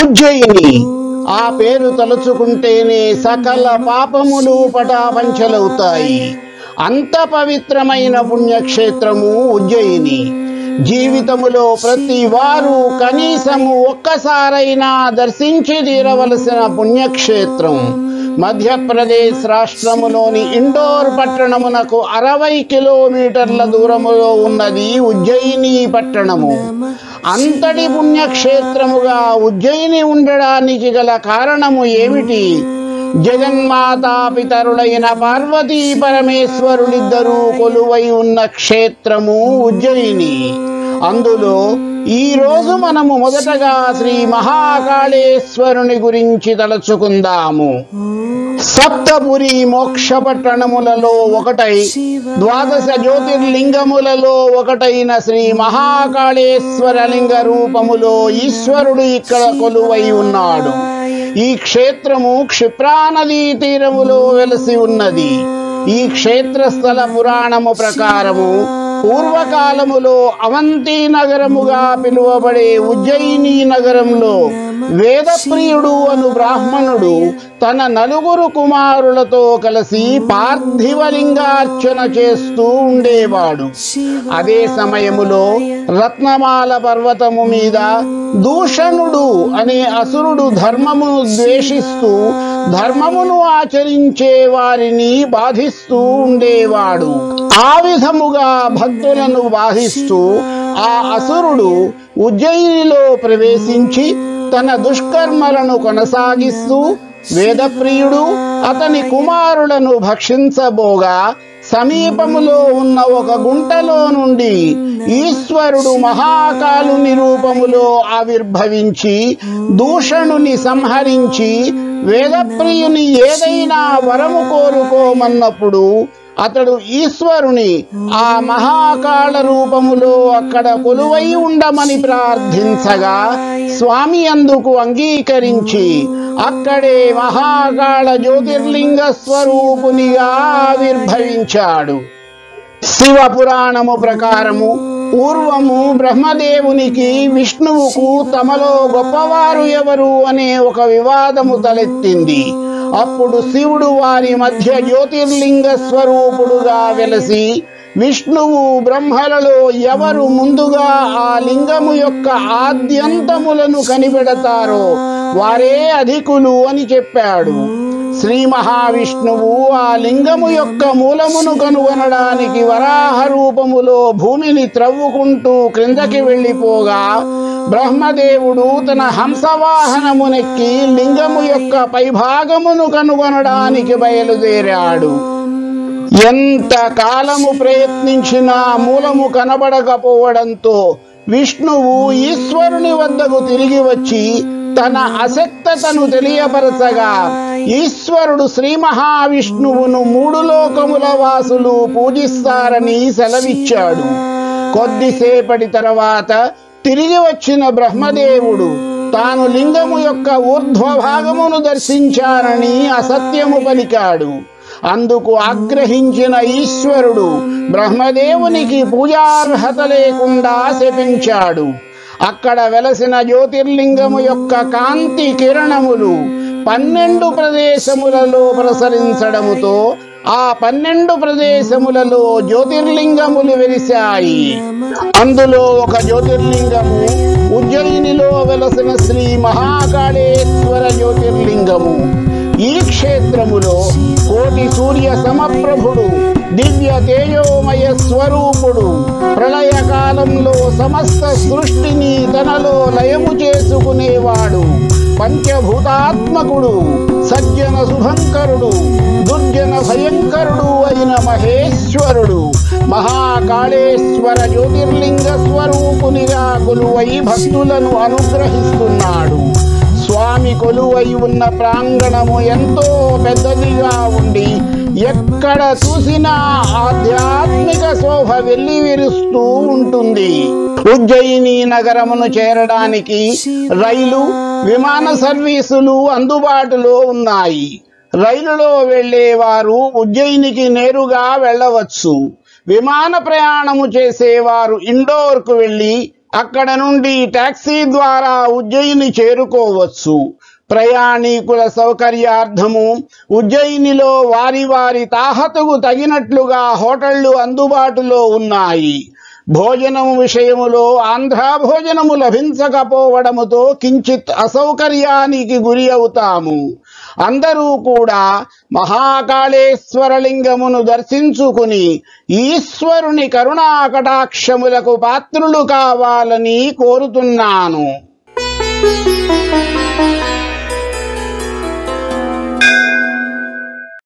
ఉజ్జయిని ఆ పేరు తలుచుకుంటేనే సకల పాపములు పటాపంచలవుతాయి అంత పవిత్రమైన పుణ్యక్షేత్రము ఉజ్జయిని జీవితములో ప్రతి వారు కనీసము ఒక్కసారైనా దర్శించి తీరవలసిన పుణ్యక్షేత్రం మధ్యప్రదేశ్ రాష్ట్రములోని ఇండోర్ పట్టణమునకు అరవై కిలోమీటర్ల దూరములో ఉన్నది ఉజ్జయిని పట్టణము అంతటి పుణ్యక్షేత్రముగా ఉజ్జయిని ఉండడానికి గల కారణము ఏమిటి జగన్మాతాపితరులైన పార్వతీ పరమేశ్వరులిద్దరూ కొలువై ఉన్న క్షేత్రము ఉజ్జయిని అందులో ఈ రోజు మనము మొదటగా శ్రీ మహాకాళేశ్వరుని గురించి తలుచుకుందాము సప్తపురి మోక్ష పట్టణములలో ఒకటై ద్వాదశ జ్యోతిర్లింగములలో ఒకటైన శ్రీ మహాకాళేశ్వర లింగ రూపములో ఈశ్వరుడు ఇక్కడ కొలువై ఉన్నాడు ఈ క్షేత్రము క్షిప్రానదీ తీరములో వెలసి ఉన్నది ఈ క్షేత్రస్థల పురాణము ప్రకారము పూర్వకాలములో అవంతి నగరముగా పిలువబడే ఉజ్జయిని నగరంలో వేదప్రియుడు అను బ్రాహ్మణుడు తన నలుగురు కుమారులతో కలిసి పార్థివలింగార్చన చేస్తూ ఉండేవాడు అదే సమయములో రత్నమాల పర్వతము మీద దూషణుడు అనే అసురుడు ధర్మమును ద్వేషిస్తూ ధర్మమును ఆచరించే వారిని బాధిస్తూ ఉండేవాడు ఆ విధముగా భక్తులను బాధిస్తూ ఆ అసురుడు ఉజ్జయినిలో ప్రవేశించి తన దుష్కర్మలను కొనసాగిస్తూ వేదప్రియుడు అతని కుమారులను భక్షించబోగా సమీపములో ఉన్న ఒక గుంటలో నుండి ఈశ్వరుడు మహాకాలుని రూపములో ఆవిర్భవించి దూషణుని సంహరించి వేదప్రియుని ఏదైనా వరము కోరుకోమన్నప్పుడు అతడు ఈశ్వరుని ఆ మహాకాళ రూపములో అక్కడ కొలువై ఉండమని ప్రార్థించగా స్వామి అందుకు అంగీకరించి అక్కడే మహాకాళ జ్యోతిర్లింగ స్వరూపునిగా ఆవిర్భవించాడు శివ పురాణము ప్రకారము పూర్వము బ్రహ్మదేవునికి విష్ణువుకు తమలో గొప్పవారు ఎవరు అనే ఒక వివాదము తలెత్తింది అప్పుడు శివుడు వారి మధ్య జ్యోతిర్లింగ స్వరూపుడుగా వెలసి విష్ణువు బ్రహ్మలలో ఎవరు ముందుగా ఆ లింగము యొక్క ఆద్యంతములను కనిపెడతారో వారే అధికులు అని చెప్పాడు శ్రీ మహావిష్ణువు ఆ లింగము యొక్క మూలమును కనుగొనడానికి వరాహ రూపములో భూమిని త్రవ్వుకుంటూ క్రిందకి వెళ్ళిపోగా బ్రహ్మదేవుడు తన హంసవాహనమునెక్కి లింగము యొక్క పైభాగమును కనుగొనడానికి బయలుదేరాడు ఎంత కాలము ప్రయత్నించినా మూలము కనబడకపోవడంతో విష్ణువు ఈశ్వరుని వద్దకు తిరిగి వచ్చి తన అసక్తతను తెలియపరచగా ఈశ్వరుడు శ్రీ మహావిష్ణువును మూడు లోకముల వాసులు పూజిస్తారని సెలవిచ్చాడు కొద్దిసేపటి తర్వాత తిరిగి వచ్చిన బ్రహ్మదేవుడు తాను లింగము యొక్క ఊర్ధ్వభాగమును దర్శించానని అసత్యము పలికాడు అందుకు ఆగ్రహించిన ఈశ్వరుడు బ్రహ్మదేవునికి పూజార్హత లేకుండా శపించాడు అక్కడ వెలసిన జ్యోతిర్లింగము యొక్క కాంతి కిరణములు పన్నెండు ప్రదేశములలో ప్రసరించడముతో ఆ పన్నెండు ప్రదేశములలో జ్యోతిర్లింగములు వెలిశాయి అందులో ఒక జ్యోతిర్లింగము ఉజ్జయినిలో వెలసిన శ్రీ మహాకాళేశ్వర జ్యోతిర్లింగము ఈ క్షేత్రములో కోటి సూర్య సమప్రభుడు దివ్య తేజోమయ స్వరూపుడు ప్రళయ కాలంలో సమస్త సృష్టిని తనలో లయము చేసుకునేవాడు పంచభూతాత్మకుడు సజ్జన శుభంకరుడు దుర్జన భయంకరుడు అయిన మహేశ్వరుడు మహాకాళేశ్వర జ్యోతిర్లింగ స్వరూపునిగా కొలువై భక్తులను అనుగ్రహిస్తున్నాడు స్వామి కొలువై ఉన్న ప్రాంగణము ఎంతో పెద్దదిగా ఉండి ఎక్కడ చూసినా ఆధ్యాత్మిక శోభ వెళ్లి విరుస్తూ ఉంటుంది ఉజ్జయిని నగరమును చేరడానికి రైలు విమాన సర్వీసులు అందుబాటులో ఉన్నాయి రైలులో వెళ్ళేవారు ఉజ్జయినికి నేరుగా వెళ్ళవచ్చు విమాన ప్రయాణము చేసేవారు ఇండోర్కు వెళ్ళి అక్కడ నుండి టాక్సీ ద్వారా ఉజ్జయిని చేరుకోవచ్చు ప్రయాణికుల సౌకర్యార్థము ఉజ్జయినిలో వారి వారి తాహతుకు తగినట్లుగా హోటళ్లు అందుబాటులో ఉన్నాయి భోజనం విషయములో ఆంధ్ర భోజనము లభించకపోవడముతో కించిత్ అసౌకర్యానికి గురి అవుతాము అందరూ కూడా మహాకాళేశ్వర లింగమును దర్శించుకుని ఈశ్వరుని కరుణా కటాక్షములకు పాత్రులు కావాలని కోరుతున్నాను